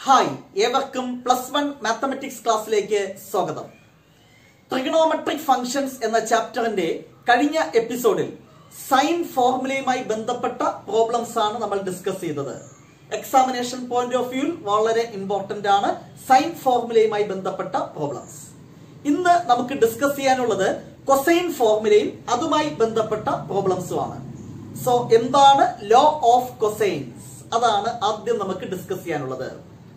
Hi ഏവർക്കും plus one mathematics ക്ലാസ്സിലേക്ക് സ്വാഗതം ട്രിഗണോമെട്രിക് ഫംഗ്ഷൻസ് എന്ന ചാപ്റ്ററിന്റെ കഴിഞ്ഞ എപ്പിസോഡിൽ സൈൻ ഫോർമുലയുമായി ബന്ധപ്പെട്ട പ്രോബ്ലംസ് ആണ് നമ്മൾ ഡിസ്കസ് ചെയ്തത് എക്സാമിനേഷൻ പോയിന്റ് ഓഫ് വ്യൂ വളരെ ഇമ്പോർട്ടന്റ് ആണ് സൈൻ ഫോർമുലയുമായി ബന്ധപ്പെട്ട പ്രോബ്ലംസ് ഇന്ന് നമുക്ക് ഡിസ്കസ് ചെയ്യാനുള്ളത് കൊസൈൻ ഫോർമുലയും അതുമായി ബന്ധപ്പെട്ട പ്രോബ്ലംസും ആണ് സോ എന്താണ് ലോ ഓഫ് കൊസൈൻസ് അതാണ് ആദ്യം നമുക്ക് ഡിസ്കസ് ചെയ്യാനുള്ളത്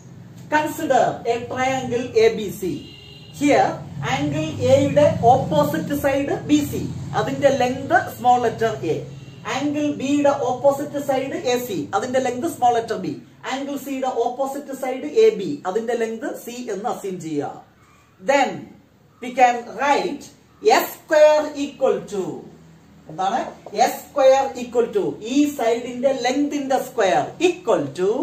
consider a triangle A B C here angle എയുടെ ഓപ്പോസിറ്റ് സൈഡ് ബി സി അതിന്റെ length small letter A angle ബിയുടെ ഓപ്പോസിറ്റ് സൈഡ് എ സി അതിന്റെ length small letter B angle സിയുടെ ഓപ്പോസിറ്റ് സൈഡ് എ ബി അതിന്റെ length C എന്ന് assume ചെയ്യുക then we can write S square equal to എന്താണ് S square equal to ഈ സൈഡിന്റെ ലെങ്തിന്റെ square equal to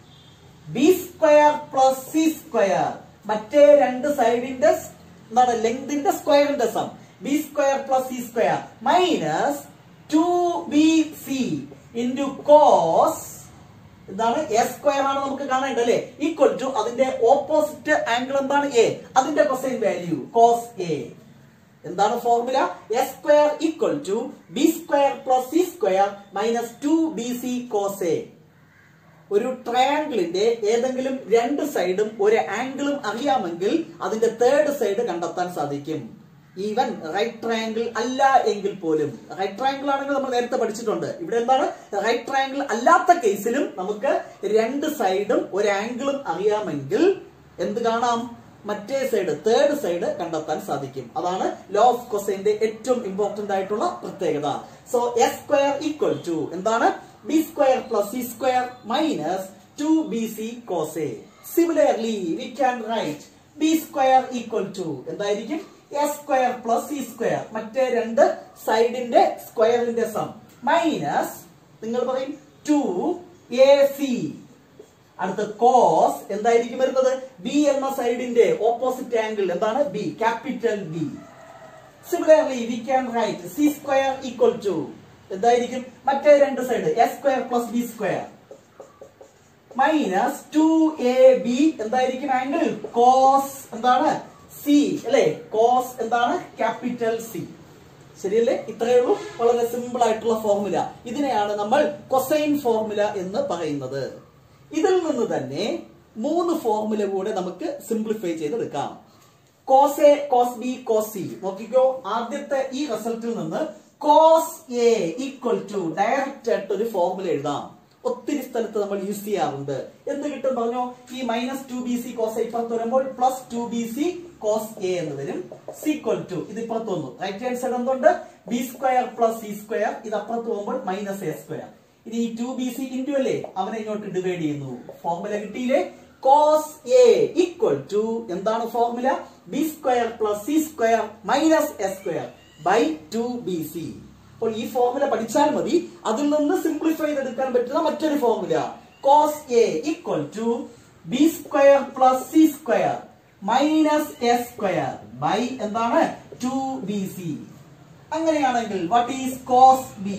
B square plus C square മറ്റേ രണ്ട് സൈഡിന്റെ സ് എന്താണ് ലെങ്തിന്റെ സ്ക്വയറിന്റെ sum B square plus C square minus two B C into cos എന്താണ് എ സ്ക്വയർ ആണ് നമുക്ക് കാണേണ്ടത് അല്ലെ ഈക്വൽ ടു അതിന്റെ ഓപ്പോസിറ്റ് ആംഗിൾ എന്താണ് എ അതിന്റെ കൊസൈൻ വാല്യൂ കോസ് എ എന്താണ് formula S square equal to B square plus C square minus two B C cos A ഒരു ട്രയാങ്കിളിന്റെ ഏതെങ്കിലും രണ്ട് സൈഡും ഒരു ആംഗിളും അറിയാമെങ്കിൽ അതിന്റെ തേർഡ് സൈഡ് കണ്ടെത്താൻ സാധിക്കും ഈവൻ റൈറ്റ് ട്രയാങ്കിൾ അല്ല എങ്കിൽ പോലും റൈറ്റ് ട്രയാങ്കിൾ ആണെങ്കിൽ നമ്മൾ നേരത്തെ പഠിച്ചിട്ടുണ്ട് ഇവിടെ എന്താണ് റൈറ്റ് ട്രയാങ്കിൾ അല്ലാത്ത കേസിലും നമുക്ക് രണ്ട് സൈഡും ഒരു ആംഗിളും അറിയാമെങ്കിൽ എന്ത് കാണാം മറ്റേ സൈഡ് തേർഡ് സൈഡ് കണ്ടെത്താൻ സാധിക്കും അതാണ് ലോ ഓഫ് കൊസൈന്റെ ഏറ്റവും ഇമ്പോർട്ടന്റ് ആയിട്ടുള്ള പ്രത്യേകത so S square equal to എന്താണ് B square plus C square minus two B C cos A similarly we can write B square equal to എന്തായിരിക്കും S square plus C square മറ്റേ രണ്ട് സൈഡിന്റെ സ്ക്വയറിന്റെ sum minus നിങ്ങൾ പറയും two A C അടുത്ത cos എന്തായിരിക്കും വരുന്നത് ബി എന്ന സൈഡിന്റെ ഓപ്പോസിറ്റ് ആംഗിൾ എന്താണ് B capital B similarly we can write C square equal to എന്തായിരിക്കും മറ്റേ രണ്ട് side S square plus B square minus two A B എന്തായിരിക്കും ആംഗിൾ കോസ് എന്താണ് സി അല്ലെ കോസ് എന്താണ് ക്യാപിറ്റൽ സി ശരിയല്ലേ ഇത്രയേ ഉള്ളൂ വളരെ സിമ്പിൾ ആയിട്ടുള്ള ഫോർമുല ഇതിനെയാണ് നമ്മൾ കൊസൈൻ ഫോർമുല എന്ന് പറയുന്നത് ഇതിൽ നിന്ന് തന്നെ മൂന്ന് ഫോർമുല കൂടെ നമുക്ക് സിംപ്ലിഫൈ ചെയ്തെടുക്കാം cos A cos B cos C നോക്കിക്കോ ആദ്യത്തെ ഈ റിസൾട്ടിൽ നിന്ന് cos A equal to direct ആയിട്ട് ഒരു ഫോർമുല എഴുതാം ഒത്തിരി സ്ഥലത്ത് നമ്മൾ യൂസ് ചെയ്യാറുണ്ട് എന്ത് കിട്ടും പറഞ്ഞോ ഈ minus two B C cos ഇപ്പുറത്ത് വരുമ്പോൾ plus two B C cos A എന്ന് വരും സീക്വൽ ടു ഇത് ഇപ്പുറത്ത് വന്നു റൈറ്റ് ഹാൻഡ് സൈഡ് എന്തുണ്ട് B square plus C square ഇത് അപ്പുറത്ത് പോകുമ്പോൾ മൈനസ് എ സ്ക്വയർ ഇനി ഈ ടു ബി സി ഇൻറ്റു അല്ലേ അവനെ ഇങ്ങോട്ട് ഡിവൈഡ് ചെയ്യുന്നു ഫോർമുല കിട്ടിയില്ലേ കോസ് എ ഈക്വൽ ടു എന്താണ് formula B square plus C square minus A square by two B C അപ്പോൾ ഈ ഫോർമുല പഠിച്ചാൽ മതി അതിൽ നിന്ന് സിംപ്ലിഫൈ ചെയ്തെടുക്കാൻ പറ്റുന്ന മറ്റൊരു formula cos A equal to B square plus C square minus A square by എന്താണ് ടു ബി സി അങ്ങനെയാണെങ്കിൽ what is cos B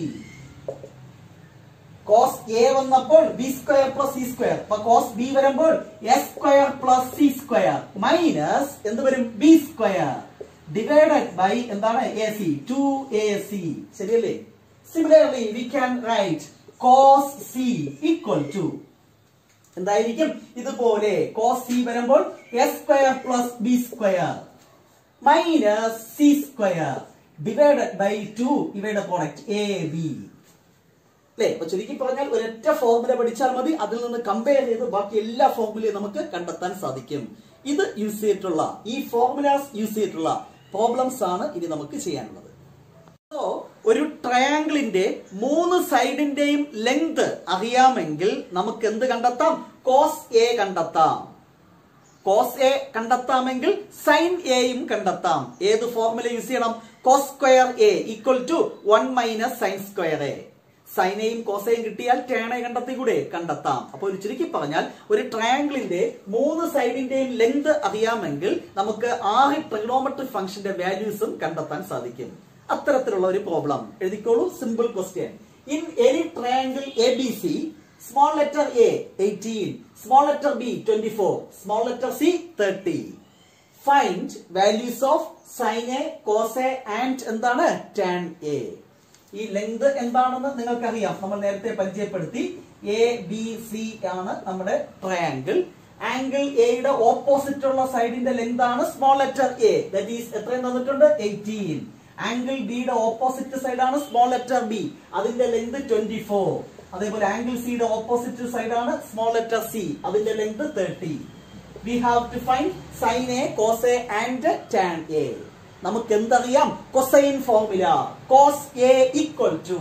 cos A വന്നപ്പോൾ B square plus C square അപ്പൊ കോസ് ബി വരുമ്പോൾ S square plus C square minus എന്ത് വരും B square divided by എന്താണ് A C two A C ശരിയല്ലേ similarly we can write cos C equal to എന്തായിരിക്കും ഇതുപോലെ cos C വരുമ്പോൾ S square plus B square minus C square divided by two ഇവയുടെ product A B അല്ലെ അപ്പൊ ചുരുക്കി പറഞ്ഞാൽ ഒരൊറ്റ ഫോർമുല പഠിച്ചാൽ മതി അതിൽ നിന്ന് കമ്പയർ ചെയ്ത് ബാക്കി എല്ലാ ഫോർമുലയും നമുക്ക് കണ്ടെത്താൻ സാധിക്കും ഇത് യൂസ് ചെയ്തിട്ടുള്ള ഈ ഫോർമുലാസ് യൂസ് ചെയ്തിട്ടുള്ള പ്രോബ്ലംസ് ആണ് ഇനി നമുക്ക് ചെയ്യാനുള്ളത് സോ ഒരു ട്രയാങ്കിളിന്റെ മൂന്ന് സൈഡിന്റെയും ലെങ്ത് അറിയാമെങ്കിൽ നമുക്ക് എന്ത് കണ്ടെത്താം കോസ് എ കണ്ടെത്താം കോസ് എ കണ്ടെത്താമെങ്കിൽ സൈൻ എയും കണ്ടെത്താം ഏത് ഫോർമുല യൂസ് ചെയ്യണം cos square A equal to one minus sine square A സൈനയും കോസയും കിട്ടിയാൽ ടേണെ കണ്ടെത്തി കൂടെ കണ്ടെത്താം അപ്പോൾ ഒരു ചുരുക്കി പറഞ്ഞാൽ ഒരു ട്രയാങ്കിളിന്റെ മൂന്ന് സൈഡിന്റെയും ലെങ്ത് അറിയാമെങ്കിൽ നമുക്ക് ആറ് ട്രിഗണോമെട്രിക് ഫംഗ്ഷന്റെ വാല്യൂസും കണ്ടെത്താൻ സാധിക്കും അത്തരത്തിലുള്ള ഒരു പ്രോബ്ലം എഴുതിക്കോളൂ simple question in any triangle A B C small letter A eighteen small letter B twenty four small letter C thirty find values of sine A cos A and എന്താണ് tan A ഈ length എന്താണെന്ന് നിങ്ങൾക്കറിയാം നമ്മൾ നേരത്തെ പരിചയപ്പെടുത്തി A B C ആണ് നമ്മുടെ triangle angle എയുടെ ഓപ്പോസിറ്റ് ഉള്ള സൈഡിന്റെ ലെങ്ത് ആണ് small letter A that is എത്രയും തന്നിട്ടുണ്ട് എയ്റ്റീൻ ആംഗിൾ ബിയുടെ ഓപ്പോസിറ്റ് സൈഡ് ആണ് സ്മോൾ ലെറ്റർ ബി അതിന്റെ ലെങ്ത് ട്വന്റി ഫോർ അതേപോലെ ആംഗിൾ സിയുടെ ഓപ്പോസിറ്റ് സൈഡ് ആണ് സ്മോൾ ലെറ്റർ സി അതിന്റെ length thirty we have to find sine A cos A and tan A നമുക്ക് എന്തറിയാം cosine formula cos A equal to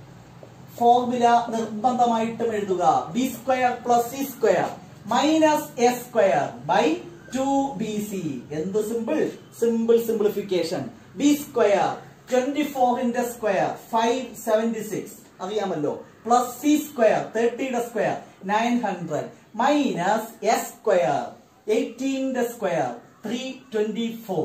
formula നിർബന്ധമായിട്ടും എഴുതുക B square plus C square minus A square by two B C എന്ത് simple simple simplification B square twenty ഫോറിന്റെ square five seventy six അറിയാമല്ലോ plus C square തേർട്ടിയുടെ square nine hundred minus S square എയ്റ്റീന്റെ square three twenty four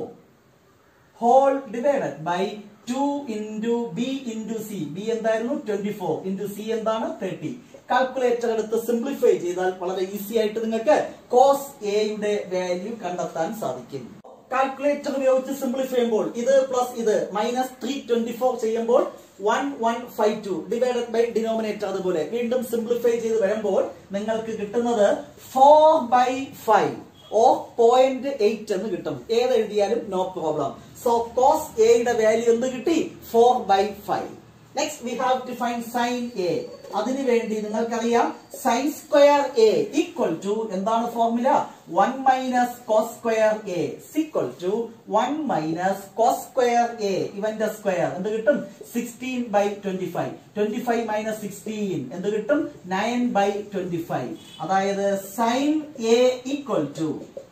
whole divided by two into B into C B എന്തായിരുന്നു twenty four into C എന്താണ് thirty calculator എടുത്ത് simplify ചെയ്താൽ വളരെ easy ആയിട്ട് നിങ്ങൾക്ക് കോസ് എയുടെ വാല്യൂ കണ്ടെത്താൻ സാധിക്കും കാൽക്കുലേറ്റർ ഉപയോഗിച്ച് സിംപ്ലിഫൈ ചെയ്യുമ്പോൾ ഇത് പ്ലസ് ഇത് മൈനസ് ത്രീ ട്വന്റി ഫോർ ചെയ്യുമ്പോൾ one one five two divided by denominator അതുപോലെ വീണ്ടും സിംപ്ലിഫൈ ചെയ്ത് വരുമ്പോൾ നിങ്ങൾക്ക് കിട്ടുന്നത് four by five O point eight എന്ന് കിട്ടും ഏത് എഴുതിയാലും നോ പ്രോബ്ലം സോ കോസ് എയുടെ വാല്യൂ എന്ത് കിട്ടി four by five next we have to find sine A അതിനു വേണ്ടി നിങ്ങൾക്കറിയാം sine square A equal to എന്താണ് formula one minus cos square A equal to one minus cos square A ഇവന്റെ square എന്ത് കിട്ടും sixteen by twenty five twenty five minus sixteen എന്ത് കിട്ടും nine by twenty five അതായത് sine A equal to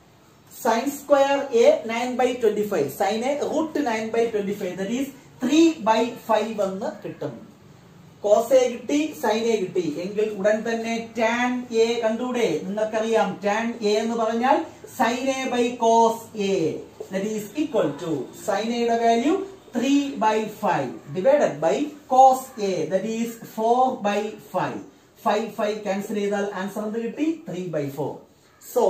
sine square A nine by twenty five sine A root nine by twenty five that is three by five എന്ന് കിട്ടും cos A കിട്ടി sine A കിട്ടി എങ്കിൽ ഉടൻ തന്നെ tan A കണ്ടൂടെ നിങ്ങൾക്കറിയാം tan A എന്ന് പറഞ്ഞാൽ sine A by cos A that is equal to sine എയുടെ value three by five divided by cos A that is four by five five five cancel ചെയ്താൽ answer എന്ത് കിട്ടി three by four so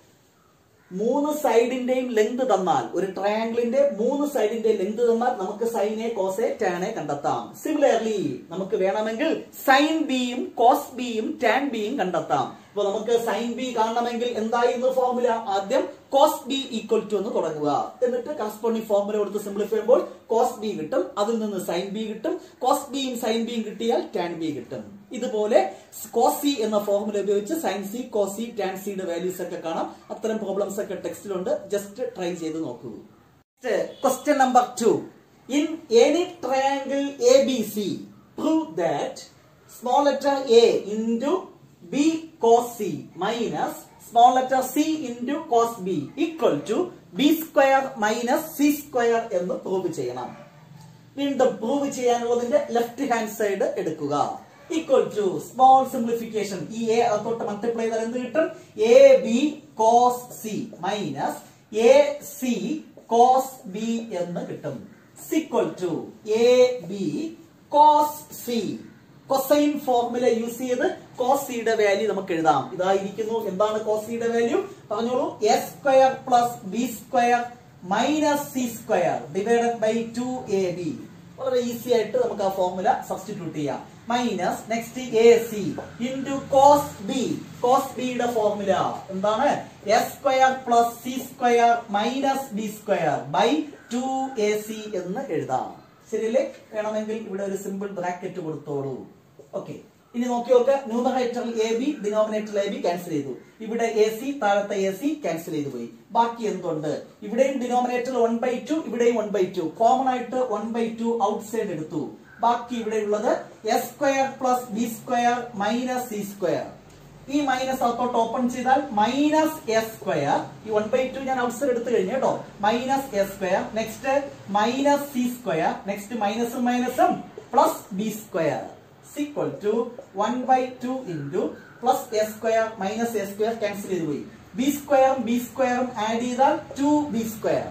മൂന്ന് സൈഡിന്റെയും length തന്നാൽ ഒരു ട്രയാംഗിളിന്റെ മൂന്ന് സൈഡിന്റെ length തന്നാൽ നമുക്ക് സൈനെ കോസെ ടാനെ കണ്ടെത്താം സിമിലർലി നമുക്ക് വേണമെങ്കിൽ സൈൻ ബിയും കോസ് ബിയും ടാൻ ബിയും കണ്ടെത്താം ഇപ്പൊ നമുക്ക് സൈൻ ബി കാണണമെങ്കിൽ എന്തായിരുന്നു ഫോർമുല ആദ്യം കോസ് ബി ഈക്വൽ ടു എന്ന് തുടങ്ങുക എന്നിട്ട് കറസ്പോണ്ടിങ് ഫോർമുല കൊടുത്ത് സിംപ്ലിഫൈ ചെയ്യുമ്പോൾ കോസ് ബി കിട്ടും അതിൽ നിന്ന് സൈൻ ബി കിട്ടും കോസ് ബിയും സൈൻ ബിയും കിട്ടിയാൽ ടാൻ ബി കിട്ടും ഇതുപോലെ കോസി എന്ന ഫോർമുല ഉപയോഗിച്ച് സൈൻ സി കോസി ടാൻ സിയുടെ വാല്യൂസ് ഒക്കെ കാണാം അത്തരം പ്രോബ്ലംസ് ഒക്കെ ടെക്സ്റ്റിലുണ്ട് ജസ്റ്റ് ട്രൈ ചെയ്ത് നോക്കൂ question number two in any triangle A B C prove that small letter A into B cos C minus small letter C into cos B equal to B square minus C square എന്ന് prove ചെയ്യണം വീണ്ടും prove ചെയ്യാനുള്ളതിന്റെ left hand side എടുക്കുക equal to small simplification ഈ A തൊട്ട് multiply ചെയ്താൽ എന്ത് കിട്ടും A B cos C minus A C cos B എന്ന് കിട്ടും equal to A B cos C cosine formula use ചെയ്ത് കോസ് സിയുടെ വാല്യൂ നമുക്ക് എഴുതാം ഇതായിരിക്കുന്നു എന്താണ് കോസ് സിയുടെ വാല്യൂ പറഞ്ഞോളൂ A square plus B square minus C square divided by two A B വളരെ ഈസി ആയിട്ട് നമുക്ക് ആ ഫോർമുല സബ്സ്റ്റിറ്റ്യൂട്ട് ചെയ്യാം minus next A C into cos B cos ബിയുടെ ഫോർമുല എന്താണ് S square plus C square minus B square by two A C എന്ന് എഴുതാം ശരിയല്ലേ വേണമെങ്കിൽ ഇവിടെ ഒരു സിമ്പിൾ ബ്രാക്കറ്റ് കൊടുത്തോളൂ ഓക്കെ ഇനി നോക്കി നോക്ക് ന്യൂമറേറ്ററിൽ എ ബി ഡിനോമിനേറ്ററിൽ എ ബി ക്യാൻസൽ ചെയ്തു ഇവിടെ എ സി താഴത്തെ എ സി ക്യാൻസൽ ചെയ്തു പോയി ബാക്കി എന്തുണ്ട് ഇവിടെയും ഡിനോമിനേറ്ററിൽ വൺ ബൈ ടു ഇവിടെയും വൺ ബൈ ടു കോമൺ ആയിട്ട് one by two outside എടുത്തു ബാക്കി ഇവിടെ ഉള്ളത് S square plus B square minus C square ഈ മൈനസ് അകത്തോട്ട് ഓപ്പൺ ചെയ്താൽ മൈനസ് എസ് സ്ക്വയർ ഈ വൺ ബൈ ടു ഞാൻ ഔട്ട്സൈഡ് എടുത്തു കഴിഞ്ഞു കേട്ടോ minus S square next minus C square next മൈനസും മൈനസും plus B square equal to one by two into plus S square minus S square cancel ചെയ്ത് പോയി B സ്ക്വയറും ബി സ്ക്വയറും ആഡ് ചെയ്താൽ two B square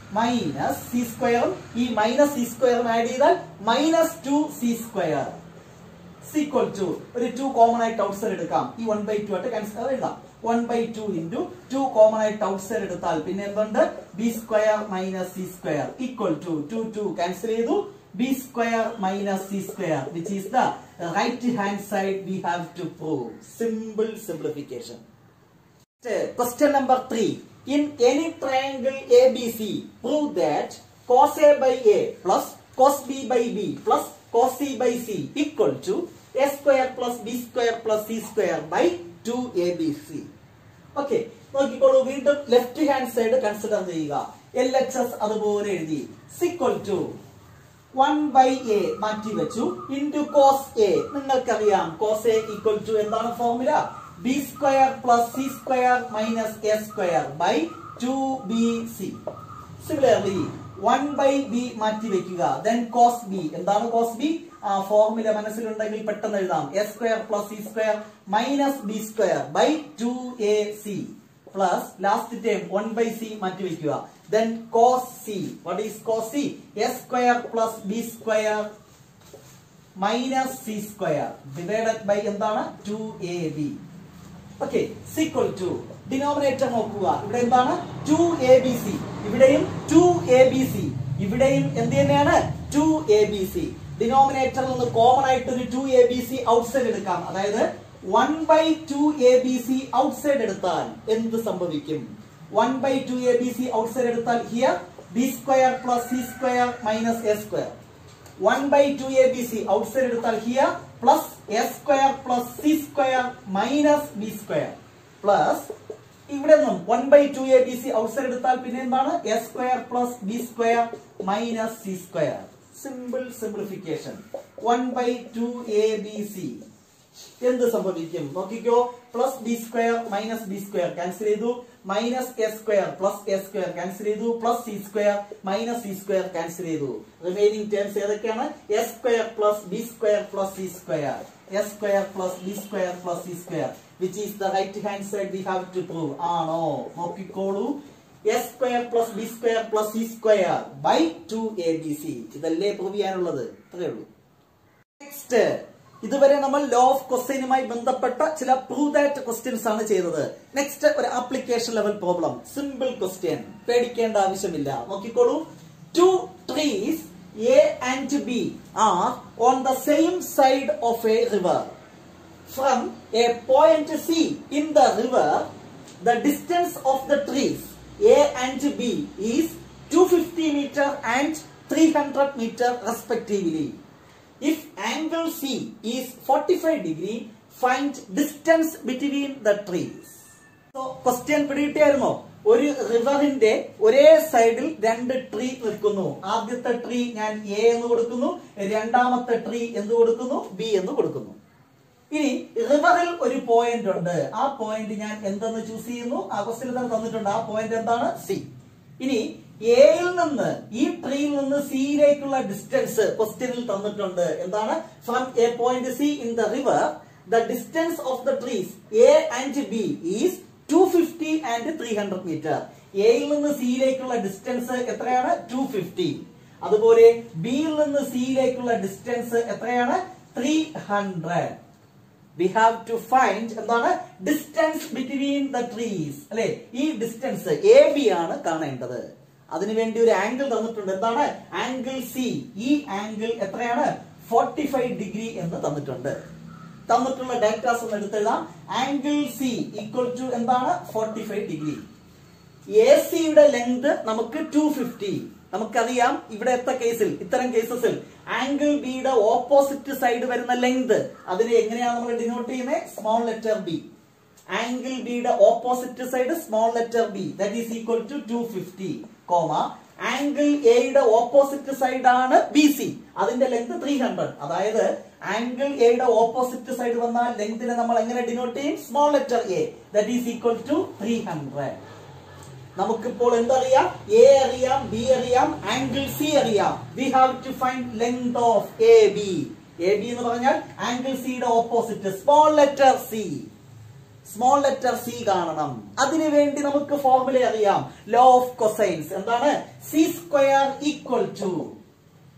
minus C സ്ക്വയറും ഈ minus C സ്ക്വയറും ആഡ് ചെയ്താൽ minus two C square is equal to ഒരു ടു കോമൺ ആയിട്ട് ഔട്ട് സൈഡ് എടുക്കാം ഈ വൺ ബൈ ടു ആയിട്ട് ക്യാൻസൽ എഴുതാം one by two into two common ആയിട്ട് ഔട്ട് സൈഡ് എടുത്താൽ പിന്നെ എന്തുണ്ട് B square minus C square equal to two two cancel ചെയ്തു B square minus C square which is the right hand side we have to prove simple simplification Question number 3. In any triangle ABC, prove that cos A by A plus cos B by B plus cos C by C equal to A square plus B square plus C square by 2ABC. Okay നോക്കിക്കോളൂ വീണ്ടും left hand side consider ചെയ്യുക L H S അതുപോലെ എഴുതി is equal to one by A മാറ്റി വെച്ചു into cos A നിങ്ങൾക്കറിയാം cos A equal to എന്താണ് formula B square plus C square minus A square by two B C similarly one by B മാറ്റി വെക്കുക then cos B എന്താണ് cos B ആ formula മനസ്സിലുണ്ടെങ്കിൽ പെട്ടെന്ന് എഴുതാം A square plus C square minus B square by two A C plus last time one by C മാറ്റി വെക്കുക then cos C what is cos C A square plus B square minus C square divided by എന്താണ് two A B okay is equal to denominator നോക്കുക ഇവിടെ എന്താണ് two A B C ഇവിടെയും two A B C ഇവിടെയും എന്ത് തന്നെയാണ് to A B C ഡിനോമിനേറ്ററിൽ നിന്ന് കോമൺ ആയിട്ട് ഒരു two A B C outside എടുക്കാം അതായത് one by two A B C outside എടുത്താൽ എന്ത് സംഭവിക്കും one by two A B C outside എടുത്താൽ here B square plus C square minus A square one by two A B C outside എടുത്താൽ here plus A square plus C square minus B square plus ഇവിടെ നിന്നും one by two A B C outside എടുത്താൽ പിന്നെ എന്താണ് A square plus B square minus C square simple simplification one by two A B C എന്ത് സംഭവിക്കും നോക്കിക്കോ plus B square minus B square cancel ചെയ്തു minus A square plus A square cancel ചെയ്തു plus C square minus C square cancel ചെയ്തു remaining terms ഏതൊക്കെയാണ് A square plus B square plus C square A square plus B square plus C square which is the right hand side we have to prove ആണോ നോക്കിക്കോളൂ A square plus B square plus C square by two A B C ഇതല്ലേ prove ചെയ്യാനുള്ളത് അത്രേ ഉള്ളൂ next ഇതുവരെ നമ്മൾ law of ക്വസ്റ്റ്യനുമായി ബന്ധപ്പെട്ട ചില പ്രൂവ് ദാറ്റ് ക്വസ്റ്റ്യൻസ് ആണ് ചെയ്തത് നെക്സ്റ്റ് ഒരു application level problem simple question പേടിക്കേണ്ട ആവശ്യമില്ല നോക്കിക്കോളൂ two trees A and B are on the same side of a river from a point C in the river, the distance of the trees A and B is 250 meter and 300 meter respectively. If angle C is 45 degree, find distance between the trees. So, question പിടികിട്ടിയായിരുന്നോ ഒരു റിവറിന്റെ ഒരേ സൈഡിൽ രണ്ട് tree നിൽക്കുന്നു ആദ്യത്തെ tree ഞാൻ A എന്ന് കൊടുക്കുന്നു രണ്ടാമത്തെ ട്രീ എന്ത് കൊടുക്കുന്നു ബി എന്ന് കൊടുക്കുന്നു ഇനി റിവറിൽ ഒരു പോയിന്റ് ഉണ്ട് ആ പോയിന്റ് ഞാൻ എന്തെന്ന് ചൂസ് ചെയ്യുന്നു ആ ക്വസ്റ്റിൽ തന്നെ തന്നിട്ടുണ്ട് ആ പോയിന്റ് എന്താണ് സി ഇനി എയിൽ നിന്ന് ഈ ട്രീയിൽ നിന്ന് സിയിലേക്കുള്ള ഡിസ്റ്റൻസ് ക്വസ്റ്റ്യനിൽ തന്നിട്ടുണ്ട് എന്താണ് from A point C in the river the distance of the trees A and B is two fifty and three hundred metre എയിൽ നിന്ന് സിയിലേക്കുള്ള ഡിസ്റ്റൻസ് എത്രയാണ് ടു ഫിഫ്റ്റി അതുപോലെ ബിയിൽ നിന്ന് സിയിലേക്കുള്ള ഡിസ്റ്റൻസ് എത്രയാണ് three hundred we have to find എന്താണ് ഡിസ്റ്റൻസ് ബിറ്റ്വീൻ ദ ട്രീസ് അല്ലെ ഈ ഡിസ്റ്റൻസ് എ ബി ആണ് കാണേണ്ടത് അതിനുവേണ്ടി ഒരു ആംഗിൾ തന്നിട്ടുണ്ട് എന്താണ് ആംഗിൾ സി ഈ ആംഗിൾ എത്രയാണ് ഫോർട്ടി ഫൈവ് ഡിഗ്രി എന്ന് തന്നിട്ടുണ്ട് തന്നിട്ടുള്ള ഡാറ്റാസ് ഒന്ന് എടുത്തെഴുതാം ആംഗിൾ സി ഈക്വൽ ടു എന്താണ് ഫോർട്ടി ഫൈവ് ഡിഗ്രി എ സിയുടെ ലെങ്ത് നമുക്ക് ടു ഫിഫ്റ്റി നമുക്കറിയാം ഇവിടത്തെ കേസിൽ ഇത്തരം കേസസിൽ ആംഗിൾ ബിയുടെ ഓപ്പോസിറ്റ് സൈഡ് വരുന്ന ലെങ്ത് അതിനെ എങ്ങനെയാണ് നമ്മൾ ഡിനോട്ട് ചെയ്യുന്നത് സ്മോൾ ലെറ്റർ ബി ആംഗിൾ ബിയുടെ opposite side small letter B that is equal to two fifty comma angle എയുടെ ഓപ്പോസിറ്റ് സൈഡ് ആണ് ബി സി അതിന്റെ ലെങ്ത് ത്രീ ഹൺഡ്രഡ് അതായത് ആംഗിൾ എയുടെ ഓപ്പോസിറ്റ് സൈഡ് വന്നാൽ ലെങ്തിനെ നമ്മൾ എങ്ങനെ ഡിനോട്ട് ചെയ്യും small letter A that is equal to three hundred നമുക്കിപ്പോൾ എന്തറിയാം എ അറിയാം ബി അറിയാം ആംഗിൾ സി അറിയാം we have to find length of A B A B എന്ന് പറഞ്ഞാൽ ആംഗിൾ സിയുടെ opposite small letter C small letter C കാണണം അതിനു വേണ്ടി നമുക്ക് ഫോർമുല അറിയാം ലോ ഓഫ് കൊസൈൻസ് എന്താണ് C square equal to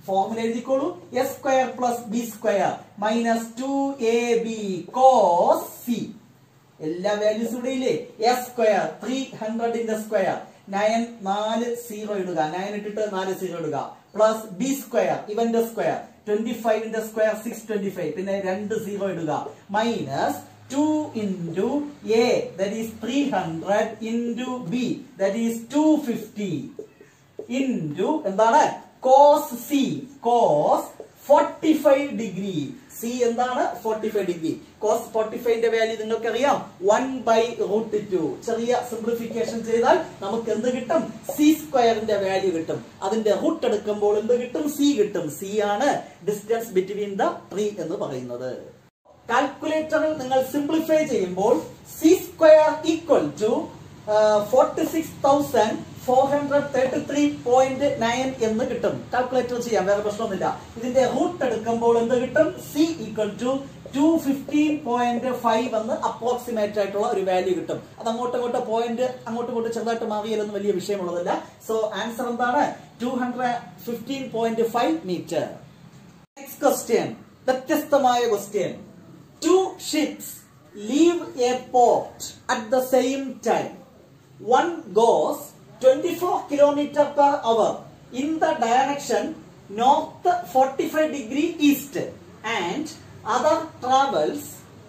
formula എഴുതിക്കോളൂ S square plus B square minus two A B cos C എല്ലാ വാല്യൂസ് ഇവിടെ ഇല്ലേ എസ് സ്ക്വയർ ത്രീ ഹൺഡ്രഡിന്റെ സ്ക്വയർ നയൻ നാല് സീറോ ഇടുക നയൻ ഇട്ടിട്ട് നാല് സീറോ ഇടുക പ്ലസ് ബി സ്ക്വയർ ഇവന്റെ സ്ക്വയർ ട്വന്റി ഫൈവിന്റെ സ്ക്വയർ സിക്സ് ട്വന്റി ഫൈവ് പിന്നെ രണ്ട് സീറോ ഇടുക minus two into A that is three hundred into B that is two fifty into എന്താണ് cos C cos forty five degree C എന്താണ് forty five degree cos forty ഫൈവിന്റെ value നിങ്ങൾക്ക് അറിയാം one by root two ചെറിയ simplification ചെയ്താൽ നമുക്ക് എന്ത് കിട്ടും സി സ്ക്വയറിന്റെ വാല്യൂ കിട്ടും അതിന്റെ റൂട്ട് എടുക്കുമ്പോൾ എന്ത് കിട്ടും സി കിട്ടും സി ആണ് ഡിസ്റ്റൻസ് ബിറ്റ്വീൻ ദ ട്രീ എന്ന് പറയുന്നത് കാൽക്കുലേറ്ററിൽ നിങ്ങൾ സിംപ്ലിഫൈ ചെയ്യുമ്പോൾ C square equal to forty six thousand four hundred thirty three point nine എന്ന് കിട്ടും കാൽക്കുലേറ്റർ ചെയ്യാം വേറെ പ്രശ്നമൊന്നുമില്ല ഇതിന്റെ റൂട്ട് എടുക്കുമ്പോൾ എന്ത് കിട്ടും C equal to two fifteen point five എന്ന് അപ്രോക്സിമേറ്റ് ആയിട്ടുള്ള ഒരു വാല്യൂ കിട്ടും അത് അങ്ങോട്ടും ഇങ്ങോട്ടും പോയിന്റ് അങ്ങോട്ടും ഇങ്ങോട്ടും ചെറുതായിട്ട് മാറിയാലൊന്നും വലിയ വിഷയമുള്ളതല്ല സോ ആൻസർ എന്താണ് two hundred fifteen point five metre next question വ്യത്യസ്തമായ question two ships leave a port at the same time one goes 24 kilometer per hour in the direction north 45 degree east and other travels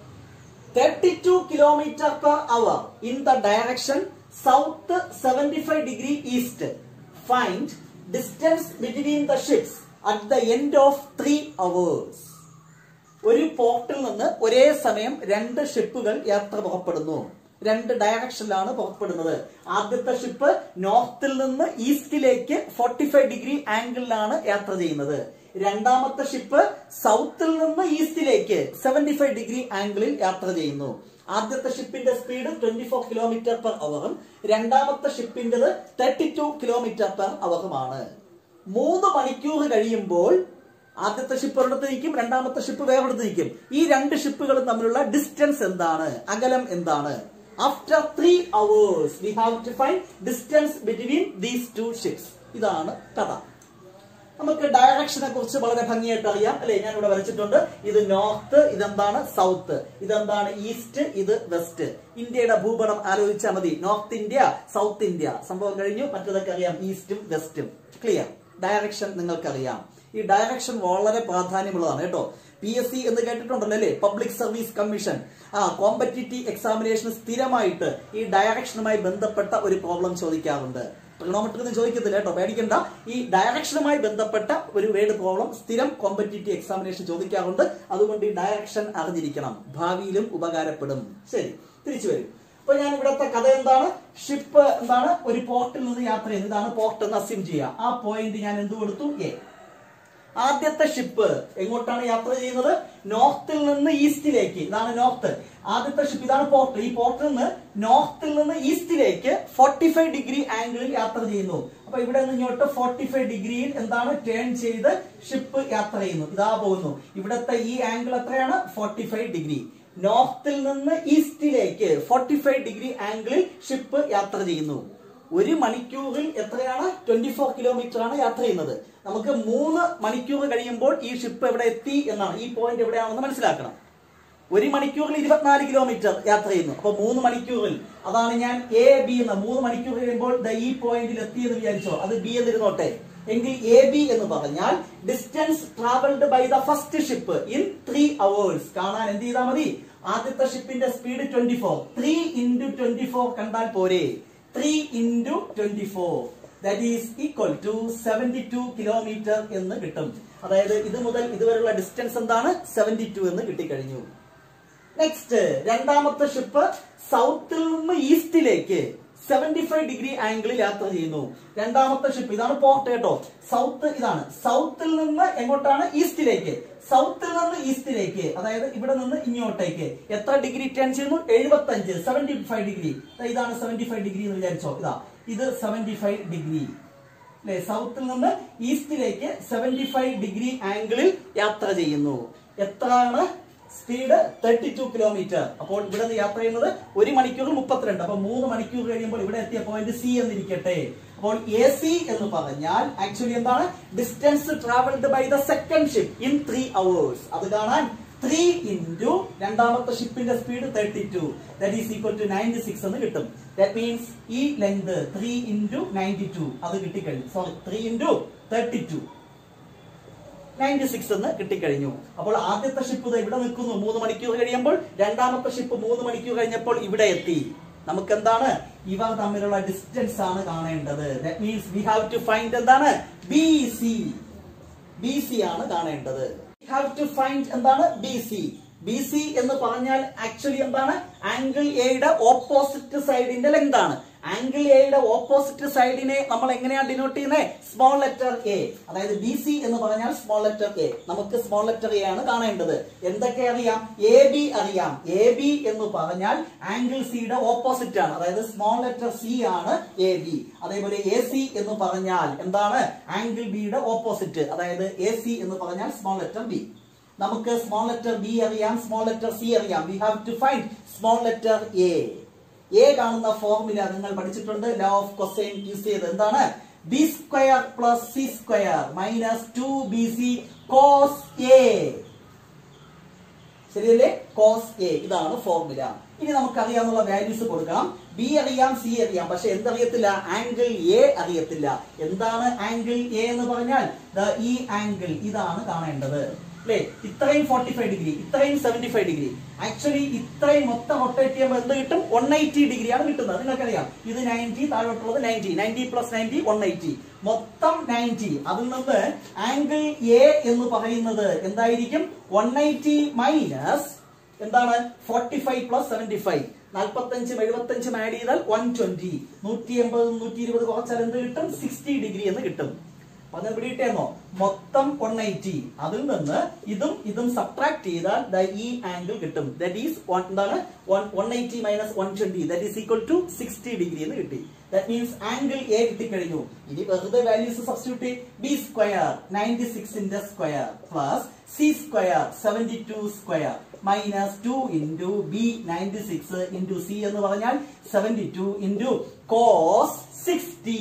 32 kilometer per hour in the direction south 75 degree east. Find distance between the ships at the end of 3 hours. ഒരു പോർട്ടിൽ നിന്ന് ഒരേ സമയം രണ്ട് ഷിപ്പുകൾ യാത്ര പുറപ്പെടുന്നു രണ്ട് ഡയറക്ഷനിലാണ് പുറപ്പെടുന്നത് ആദ്യത്തെ ഷിപ്പ് നോർത്തിൽ നിന്ന് ഈസ്റ്റിലേക്ക് ഫോർട്ടി ഫൈവ് ഡിഗ്രി ആംഗിളിലാണ് യാത്ര ചെയ്യുന്നത് രണ്ടാമത്തെ ഷിപ്പ് സൗത്തിൽ നിന്ന് ഈസ്റ്റിലേക്ക് സെവന്റി ഫൈവ് ഡിഗ്രി ആംഗിളിൽ യാത്ര ചെയ്യുന്നു ആദ്യത്തെ ഷിപ്പിന്റെ speed twenty four kilometre per അവറും രണ്ടാമത്തെ ഷിപ്പിന്റേത് തേർട്ടി ടു കിലോമീറ്റർ പെർ അവറുമാണ് മൂന്ന് മണിക്കൂർ കഴിയുമ്പോൾ ആദ്യത്തെ ഷിപ്പ് ഒരിടത്ത് നിൽക്കും രണ്ടാമത്തെ ഷിപ്പ് വേറൊരിടത്ത് നിൽക്കും ഈ രണ്ട് ഷിപ്പുകളും തമ്മിലുള്ള ഡിസ്റ്റൻസ് എന്താണ് അകലം എന്താണ് after three hours we have to find distance between these two ships ഇതാണ് കഥ നമുക്ക് ഡയറക്ഷനെ കുറിച്ച് വളരെ ഭംഗിയായിട്ട് അറിയാം അല്ലെ ഞാൻ ഇവിടെ വരച്ചിട്ടുണ്ട് ഇത് നോർത്ത് ഇതെന്താണ് സൗത്ത് ഇതെന്താണ് ഈസ്റ്റ് ഇത് വെസ്റ്റ് ഇന്ത്യയുടെ ഭൂപടം ആലോചിച്ചാൽ മതി നോർത്ത് ഇന്ത്യ സൗത്ത് ഇന്ത്യ സംഭവം കഴിഞ്ഞു മറ്റതൊക്കെ അറിയാം ഈസ്റ്റും വെസ്റ്റും ക്ലിയർ ഡയറക്ഷൻ നിങ്ങൾക്കറിയാം ഈ ഡയറക്ഷൻ വളരെ പ്രാധാന്യമുള്ളതാണ് കേട്ടോ പി എസ് സി എന്ന് കേട്ടിട്ടുണ്ടല്ലോ അല്ലേ പബ്ലിക് സർവീസ് കമ്മീഷൻ ആ കോമ്പറ്റീറ്റീവ് എക്സാമിനേഷൻ സ്ഥിരമായിട്ട് ഈ ഡയറക്ഷനുമായി ബന്ധപ്പെട്ട ഒരു പ്രോബ്ലം ചോദിക്കാറുണ്ട് ട്രിഗണോമെട്രി എന്ന് ചോദിക്കത്തില്ല കേട്ടോ പേടിക്കണ്ട ഈ ഡയറക്ഷനുമായി ബന്ധപ്പെട്ട ഒരു വേർഡ് പ്രോബ്ലം സ്ഥിരം കോമ്പറ്റീറ്റീവ് എക്സാമിനേഷൻ ചോദിക്കാറുണ്ട് അതുകൊണ്ട് ഈ ഡയറക്ഷൻ അറിഞ്ഞിരിക്കണം ഭാവിയിലും ഉപകാരപ്പെടും ശരി തിരിച്ചു വരും അപ്പൊ ഞാൻ ഇവിടുത്തെ കഥ എന്താണ് ഷിപ്പ് എന്താണ് ഒരു പോർട്ടിൽ നിന്ന് യാത്ര ചെയ്യുന്നത് ഇതാണ് പോർട്ട് എന്ന് അസ്യൂം ചെയ്യുക ആ പോയിന്റ് ഞാൻ എന്ത് കൊടുത്തു എ ആദ്യത്തെ ഷിപ്പ് എങ്ങോട്ടാണ് യാത്ര ചെയ്യുന്നത് നോർത്തിൽ നിന്ന് ഈസ്റ്റിലേക്ക് ഇതാണ് നോർത്ത് ആദ്യത്തെ ഷിപ്പ് ഇതാണ് പോർട്ട് ഈ പോർട്ടിൽ നിന്ന് നോർത്തിൽ നിന്ന് ഈസ്റ്റിലേക്ക് ഫോർട്ടി ഫൈവ് ഡിഗ്രി ആംഗിളിൽ യാത്ര ചെയ്യുന്നു അപ്പൊ ഇവിടെ നിന്ന് ഇങ്ങോട്ട് ഫോർട്ടി ഫൈവ് ഡിഗ്രിയിൽ എന്താണ് ടേൺ ചെയ്ത് ഷിപ്പ് യാത്ര ചെയ്യുന്നു ഇതാ പോകുന്നു ഇവിടത്തെ ഈ ആംഗിൾ എത്രയാണ് ഫോർട്ടി ഫൈവ് ഡിഗ്രി നോർത്തിൽ നിന്ന് ഈസ്റ്റിലേക്ക് ഫോർട്ടി ഫൈവ് ഡിഗ്രി ആംഗിളിൽ ഷിപ്പ് യാത്ര ചെയ്യുന്നു ഒരു മണിക്കൂറിൽ എത്രയാണ് ട്വന്റി ഫോർ കിലോമീറ്റർ ആണ് യാത്ര ചെയ്യുന്നത് നമുക്ക് മൂന്ന് മണിക്കൂർ കഴിയുമ്പോൾ ഈ ഷിപ്പ് എവിടെ എത്തി എന്നാണ് ഈ പോയിന്റ് എവിടെയാണെന്ന് മനസ്സിലാക്കണം ഒരു മണിക്കൂറിൽ ഇരുപത്തിനാല് കിലോമീറ്റർ യാത്ര ചെയ്യുന്നു അപ്പൊ മൂന്ന് മണിക്കൂറിൽ അതാണ് ഞാൻ എ ബി എന്ന് മൂന്ന് മണിക്കൂർ കഴിയുമ്പോൾ ദാ ഈ പോയിന്റിൽ എത്തി എന്ന് വിചാരിച്ചോ അത് ബി എന്നിരുന്നോട്ടെ എങ്കിൽ എ ബി എന്ന് പറഞ്ഞാൽ distance travelled by the first ship in three hours കാണാൻ എന്ത് ചെയ്താൽ മതി ആദ്യത്തെ ഷിപ്പിന്റെ speed twenty four three into twenty four കണ്ടാൽ പോരെ three into twenty four that is equal to seventy two kilometre എന്ന് കിട്ടും അതായത് ഇത് മുതൽ ഇതുവരെയുള്ള ഡിസ്റ്റൻസ് എന്താണ് സെവന്റി ടു എന്ന് കിട്ടിക്കഴിഞ്ഞു നെക്സ്റ്റ് രണ്ടാമത്തെ ഷിപ്പ് സൗത്തിൽ നിന്ന് ഈസ്റ്റിലേക്ക് സെവന്റി ഫൈവ് ഡിഗ്രി ആംഗിളിൽ യാത്ര ചെയ്യുന്നു രണ്ടാമത്തെ ഷിപ്പ് ഇതാണ് പോർട്ട് കേട്ടോ സൗത്ത് ഇതാണ് സൗത്തിൽ നിന്ന് എങ്ങോട്ടാണ് ഈസ്റ്റിലേക്ക് സൗത്തിൽ നിന്ന് ഈസ്റ്റിലേക്ക് അതായത് ഇവിടെ നിന്ന് ഇങ്ങോട്ടേക്ക് എത്ര ഡിഗ്രി ടേൺ ചെയ്യുന്നു എഴുപത്തി അഞ്ച് സെവന്റി ഫൈവ് ഡിഗ്രി ഇതാണ് സെവന്റി ഫൈവ് ഡിഗ്രി എന്ന് വിചാരിച്ചോ ഇതാ ഇത് സെവന്റി ഫൈവ് ഡിഗ്രി അല്ലെ സൗത്തിൽ നിന്ന് ഈസ്റ്റിലേക്ക് സെവന്റി ഫൈവ് ഡിഗ്രി ആംഗിളിൽ യാത്ര ചെയ്യുന്നു എത്രയാണ് സ്പീഡ് തേർട്ടി ടു കിലോമീറ്റർ അപ്പോൾ ഇവിടെ നിന്ന് യാത്ര ചെയ്യുന്നത് ഒരു മണിക്കൂർ മുപ്പത്തിരണ്ട് അപ്പൊ മൂന്ന് മണിക്കൂർ കഴിയുമ്പോൾ ഇവിടെ എത്തിയ പോയിന്റ് സി എന്നിരിക്കട്ടെ അപ്പോൾ എ സി എന്ന് പറഞ്ഞാൽ ആക്ച്വലി എന്താണ് distance travelled by the second ship in three hours അത് കാണാൻ ത്രീ ഇൻറ്റു രണ്ടാമത്തെ ഷിപ്പിന്റെ speed thirty two that is equal to ninety six എന്ന് കിട്ടും ദാറ്റ് മീൻസ് ഈ length three into ninety two അത് കിട്ടിക്കഴിഞ്ഞു sorry three into thirty two ninety six എന്ന് കിട്ടിക്കഴിഞ്ഞു അപ്പോൾ ആദ്യത്തെ ഷിപ്പ് ഇത് ഇവിടെ നിൽക്കുന്നു മൂന്ന് മണിക്കൂർ കഴിയുമ്പോൾ രണ്ടാമത്തെ ഷിപ്പ് മൂന്ന് മണിക്കൂർ കഴിഞ്ഞപ്പോൾ ഇവിടെ എത്തി നമുക്ക് എന്താണ് ഇവർ തമ്മിലുള്ള ഡിസ്റ്റൻസ് ആണ് കാണേണ്ടത് that means we have to find എന്താണ് ബി സി ബി സി ആണ് കാണേണ്ടത് വി ഹാവ് ടു ഫൈൻഡ് എന്താണ് ബി സി ബി സി എന്ന് പറഞ്ഞാൽ ആക്ച്വലി എന്താണ് ആംഗിൾ എയുടെ ഓപ്പോസിറ്റ് സൈഡിന്റെ ലെങ്ത് ആണ് ആംഗിൾ എയുടെ ഓപ്പോസിറ്റ് സൈഡിനെ നമ്മൾ എങ്ങനെയാണ് ഡിനോട്ട് ചെയ്യുന്നത് സ്മോൾ ലെറ്റർ എ അതായത് ബി സി എന്ന് പറഞ്ഞാൽ സ്മോൾ ലെറ്റർ എ നമുക്ക് സ്മോൾ ലെറ്റർ എ ആണ് കാണേണ്ടത് എന്തൊക്കെ അറിയാം എ ബി അറിയാം എ ബി എന്ന് പറഞ്ഞാൽ ആംഗിൾ സിയുടെ ഓപ്പോസിറ്റ് ആണ് അതായത് സ്മോൾ ലെറ്റർ സി ആണ് എ ബി അതേപോലെ എ സി എന്ന് പറഞ്ഞാൽ എന്താണ് ആംഗിൾ ബിയുടെ ഓപ്പോസിറ്റ് അതായത് എ സി എന്ന് പറഞ്ഞാൽ സ്മോൾ ലെറ്റർ ബി നമുക്ക് സ്മോൾ ലെറ്റർ ബി അറിയാം സ്മോൾ ലെറ്റർ സി അറിയാം we have to find small letter A A കാണുന്ന ഫോർമുല നിങ്ങൾ പഠിച്ചിട്ടുണ്ട് ലോ ഓഫ് കൊസൈൻ യൂസ് ചെയ്ത് എന്താണ് B square plus C square minus two B C cos A ശരിയല്ലേ cos A ഇതാണ് formula ഇനി നമുക്ക് അറിയാവുന്ന വാല്യൂസ് കൊടുക്കാം ബി അറിയാം സി അറിയാം പക്ഷെ എന്തറിയത്തില്ല ആംഗിൾ എ അറിയത്തില്ല എന്താണ് ആംഗിൾ എ എന്ന് പറഞ്ഞാൽ ദാ ഈ ആംഗിൾ ഇതാണ് കാണേണ്ടത് അല്ലേ ഇത്രയും ഫോർട്ടി ഫൈവ് ഡിഗ്രി ഇത്രയും സെവന്റി ഫൈവ് ഡിഗ്രി ആക്ച്വലി ഇത്രയും മൊത്തം റൊട്ടേറ്റ് ചെയ്യുമ്പോൾ എന്ത് കിട്ടും വൺ എയ്റ്റി ഡിഗ്രിയാണ് കിട്ടുന്നത് നിങ്ങൾക്കറിയാം ഇത് നയൻറ്റി താഴോട്ടുള്ളത് ninety ninety plus ninety one eighty മൊത്തം നയൻറ്റി അതിൽ നിന്ന് ആംഗിൾ എ എന്ന് പറയുന്നത് എന്തായിരിക്കും വൺ എയ്റ്റി മൈനസ് എന്താണ് forty five plus seventy five നാൽപ്പത്തഞ്ചും എഴുപത്തഞ്ചും ആഡ് ചെയ്താൽ വൺ ട്വന്റി നൂറ്റി എൺപത് നൂറ്റി ഇരുപത് കുറച്ചാൽ എന്ത് കിട്ടും സിക്സ്റ്റി ഡിഗ്രി എന്ന് കിട്ടും പറഞ്ഞ പിടിയിട്ടേന്നോ മൊത്തം വൺ എയ്റ്റി അതിൽ നിന്ന് ഇതും ഇതും സബ്ട്രാക്ട് ചെയ്താൽ ദാ ഈ ആംഗിൾ കിട്ടും ദാറ്റ് ഈസ് എന്താണ് one eighty minus one twenty that is equal to sixty degree എന്ന് കിട്ടി ദാറ്റ് മീൻസ് ആംഗിൾ എ കിട്ടിക്കഴിഞ്ഞു ഇനി വെറുതെ values substitute B square ninety സിക്സിന്റെ square plus C square seventy two square minus two into B ninety six into C എന്ന് പറഞ്ഞാൽ seventy two into cos sixty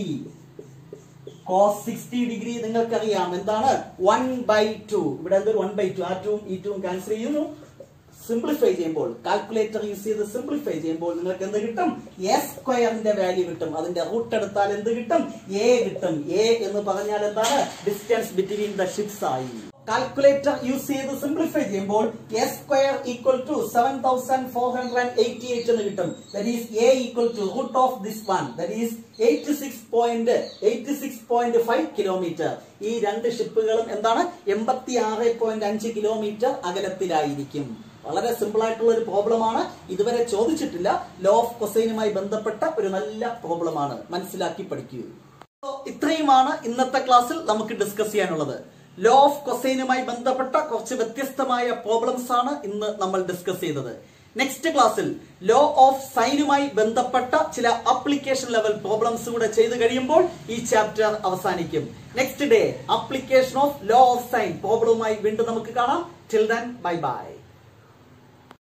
cos sixty degree നിങ്ങൾക്കറിയാം എന്താണ് one by to ഇവിടെ എന്തൊരു one by to ആ ടൂം ഈ ടൂം ക്യാൻസൽ ചെയ്യുന്നു സിംപ്ലിഫൈ ചെയ്യുമ്പോൾ കാൽക്കുലേറ്റർ യൂസ് ചെയ്ത് സിംപ്ലിഫൈ ചെയ്യുമ്പോൾ നിങ്ങൾക്ക് എന്ത് കിട്ടും എ സ്ക്വയറിന്റെ വാല്യൂ കിട്ടും അതിന്റെ റൂട്ട് എടുത്താൽ എന്ത് കിട്ടും എ കിട്ടും എ എന്ന് പറഞ്ഞാൽ എന്താണ് ഡിസ്റ്റൻസ് ബിറ്റ്വീൻ ദ ഷിപ്സ് ആയി കാൽക്കുലേറ്റർ യൂസ് ചെയ്ത് സിംപ്ലിഫൈ ചെയ്യുമ്പോൾ A square equal to seven thousand four hundred eighty eight എന്ന് കിട്ടും that is A equal to root of this one that is eighty six point eighty six point five kilometre ഈ രണ്ട് ഷിപ്പുകളും എന്താണ് എൺപത്തി ആറ് point അഞ്ച് kilometre അകലത്തിലായിരിക്കും വളരെ simple ആയിട്ടുള്ള ഒരു പ്രോബ്ലമാണ് ഇതുവരെ ചോദിച്ചിട്ടില്ല ലോ ഓഫ് കൊസൈനുമായി ബന്ധപ്പെട്ട ഒരു നല്ല പ്രോബ്ലമാണ് മനസ്സിലാക്കി പഠിക്കൂ ഇത്രയുമാണ് ഇന്നത്തെ ക്ലാസ്സിൽ നമുക്ക് ഡിസ്കസ് ചെയ്യാനുള്ളത് ലോ ഓഫ് കൊസൈനുമായി ബന്ധപ്പെട്ട കുറച്ച് വ്യത്യസ്തമായ പ്രോബ്ലംസ് ആണ് ഇന്ന് നമ്മൾ ഡിസ്കസ് ചെയ്തത് നെക്സ്റ്റ് ക്ലാസ്സിൽ ലോ ഓഫ് സൈനുമായി ബന്ധപ്പെട്ട ചില അപ്ലിക്കേഷൻ ലെവൽ പ്രോബ്ലംസ് കൂടെ ചെയ്തു കഴിയുമ്പോൾ ഈ ചാപ്റ്റർ അവസാനിക്കും next day application of law of sine പ്രോബ്ലവുമായി വീണ്ടും നമുക്ക് കാണാം ടിൽ ദൻ ബൈ ബൈ